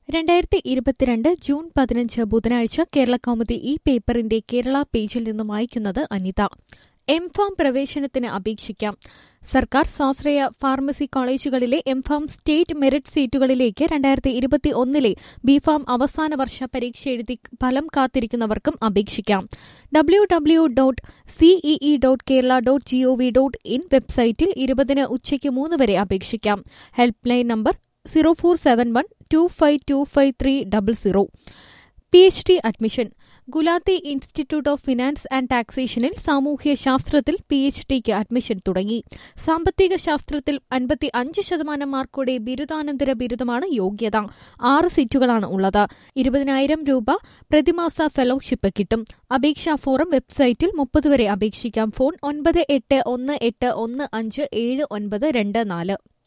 രണ്ടായിരത്തി ഇരുപത്തിരണ്ട് ജൂൺ പതിനഞ്ച് ബുധനാഴ്ച കേരള കൗമുദി ഈ പേപ്പറിന്റെ കേരള പേജിൽ നിന്നും വായിക്കുന്നത് അനിത എം ഫാം പ്രവേശനത്തിന് അപേക്ഷിക്കാം സർക്കാർ സ്വാശ്രയ ഫാർമസി കോളേജുകളിലെ എം ഫാം സ്റ്റേറ്റ് മെറിറ്റ് സീറ്റുകളിലേക്ക് രണ്ടായിരത്തി ഇരുപത്തി ഒന്നിലെ ബി ഫാം അവസാന വർഷ പരീക്ഷ എഴുതി ഫലം കാത്തിരിക്കുന്നവർക്കും അപേക്ഷിക്കാം W W dot CEE dot Kerala dot GOV dot in വെബ്സൈറ്റിൽ ഇരുപതിന് ഉച്ചയ്ക്ക് മൂന്ന് വരെ അപേക്ഷിക്കാം help line number zero four seven one two five two five three double zero P H D admission Gulati institute of finance and ടാക്സേഷനിൽ സാമൂഹ്യ ശാസ്ത്രത്തിൽ P H ഡിക്ക് അഡ്മിഷൻ തുടങ്ങി സാമ്പത്തിക ശാസ്ത്രത്തിൽ അൻപത്തി അഞ്ച് ശതമാനം മാർക്കോടെ ബിരുദാനന്തര ബിരുദമാണ് യോഗ്യത ആറ് സീറ്റുകളാണ് ഉള്ളത് ഇരുപതിനായിരം രൂപ പ്രതിമാസ ഫെലോഷിപ്പ് കിട്ടും അപേക്ഷാ ഫോറം വെബ്സൈറ്റിൽ മുപ്പത് വരെ അപേക്ഷിക്കാം ഫോൺ ഒൻപത് എട്ട് ഒന്ന് എട്ട് ഒന്ന് അഞ്ച് ഏഴ് ഒൻപത് രണ്ട് നാല്